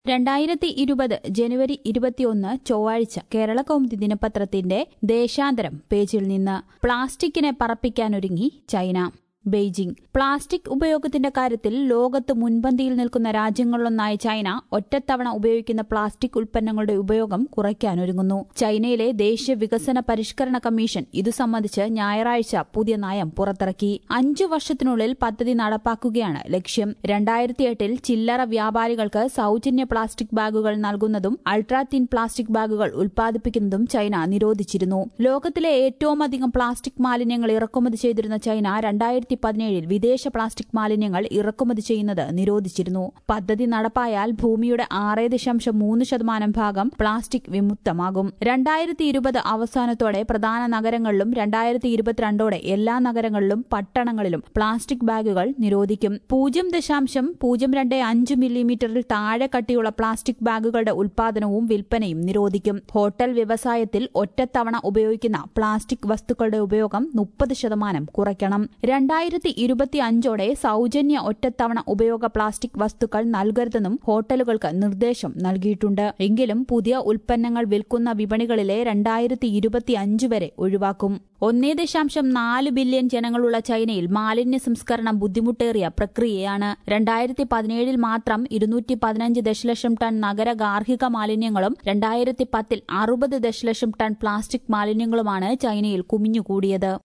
രണ്ടായിരത്തി ഇരുപത് ജനുവരി ഇരുപത്തിയൊന്ന് ചൊവ്വാഴ്ച കേരള കൗമുദി ദിനപത്രത്തിന്റെ ദേശാന്തരം പേജിൽ നിന്ന് പ്ലാസ്റ്റിക്കിനെ പറപ്പിക്കാനൊരുങ്ങി ചൈന ബെയ്ജിംഗ് പ്ലാസ്റ്റിക് ഉപയോഗത്തിന്റെ കാര്യത്തിൽ ലോകത്ത് മുൻപന്തിയിൽ നിൽക്കുന്ന രാജ്യങ്ങളിലൊന്നായ ചൈന ഒറ്റത്തവണ ഉപയോഗിക്കുന്ന പ്ലാസ്റ്റിക് ഉൽപ്പന്നങ്ങളുടെ ഉപയോഗം കുറയ്ക്കാനൊരുങ്ങുന്നു ചൈനയിലെ ദേശീയ വികസന പരിഷ്കരണ കമ്മീഷൻ ഇതു സംബന്ധിച്ച് ഞായറാഴ്ച പുതിയ നയം പുറത്തിറക്കി അഞ്ചു വർഷത്തിനുള്ളിൽ പദ്ധതി നടപ്പാക്കുകയാണ് ലക്ഷ്യം രണ്ടായിരത്തി എട്ടിൽ ചില്ലറ വ്യാപാരികൾക്ക് സൌജന്യ പ്ലാസ്റ്റിക് ബാഗുകൾ നൽകുന്നതും അൾട്രാ തിൻ പ്ലാസ്റ്റിക് ബാഗുകൾ ഉൽപ്പാദിപ്പിക്കുന്നതും ചൈന നിരോധിച്ചിരുന്നു ലോകത്തിലെ ഏറ്റവും അധികം പ്ലാസ്റ്റിക് മാലിന്യങ്ങൾ ഇറക്കുമതി ചെയ്തിരുന്ന ചൈന രണ്ടായിരത്തി പതിനേഴിൽ വിദേശ പ്ലാസ്റ്റിക് മാലിന്യങ്ങൾ ഇറക്കുമതി ചെയ്യുന്നത് നിരോധിച്ചിരുന്നു പദ്ധതി നടപ്പായാൽ ഭൂമിയുടെ ആറ് ദശാംശം മൂന്ന് ശതമാനം ഭാഗം പ്ലാസ്റ്റിക് വിമുക്തമാകും രണ്ടായിരത്തി ഇരുപത് അവസാനത്തോടെ പ്രധാന നഗരങ്ങളിലും രണ്ടായിരത്തി ഇരുപത്തിരണ്ടോടെ എല്ലാ നഗരങ്ങളിലും പട്ടണങ്ങളിലും പ്ലാസ്റ്റിക് ബാഗുകൾ നിരോധിക്കും പൂജ്യം ദശാംശം പൂജ്യം രണ്ട് അഞ്ച് മില്ലിമീറ്ററിൽ താഴെ കട്ടിയുള്ള പ്ലാസ്റ്റിക് ബാഗുകളുടെ ഉൽപാദനവും വിൽപ്പനയും നിരോധിക്കും ഹോട്ടൽ വ്യവസായത്തിൽ ഒറ്റത്തവണ ഉപയോഗിക്കുന്ന പ്ലാസ്റ്റിക് വസ്തുക്കളുടെ ഉപയോഗം മുപ്പത് ശതമാനം കുറയ്ക്കണം രണ്ടായിരത്തി ഇരുപത്തി അഞ്ചോടെ സൌജന്യ ഒറ്റത്തവണ ഉപയോഗ പ്ലാസ്റ്റിക് വസ്തുക്കൾ നൽകരുതെന്നും ഹോട്ടലുകൾക്ക് നിർദ്ദേശം നൽകിയിട്ടുണ്ട് എങ്കിലും പുതിയ ഉൽപ്പന്നങ്ങൾ വിൽക്കുന്ന വിപണികളിലെ രണ്ടായിരത്തി ഇരുപത്തി അഞ്ച് വരെ ഒഴിവാക്കും ഒന്നേ ദശാംശം നാല് ബില്യൺ ജനങ്ങളുള്ള ചൈനയിൽ മാലിന്യ സംസ്കരണം ബുദ്ധിമുട്ടേറിയ പ്രക്രിയയാണ് രണ്ടായിരത്തി പതിനേഴിൽ മാത്രം ഇരുന്നൂറ്റി പതിനഞ്ച് ദശലക്ഷം ടൺ നഗര ഗാർഹിക മാലിന്യങ്ങളും രണ്ടായിരത്തി പത്തിൽ അറുപത് ദശലക്ഷം ടൺ പ്ലാസ്റ്റിക് മാലിന്യങ്ങളുമാണ് ചൈനയിൽ കുമിഞ്ഞുകൂടിയത്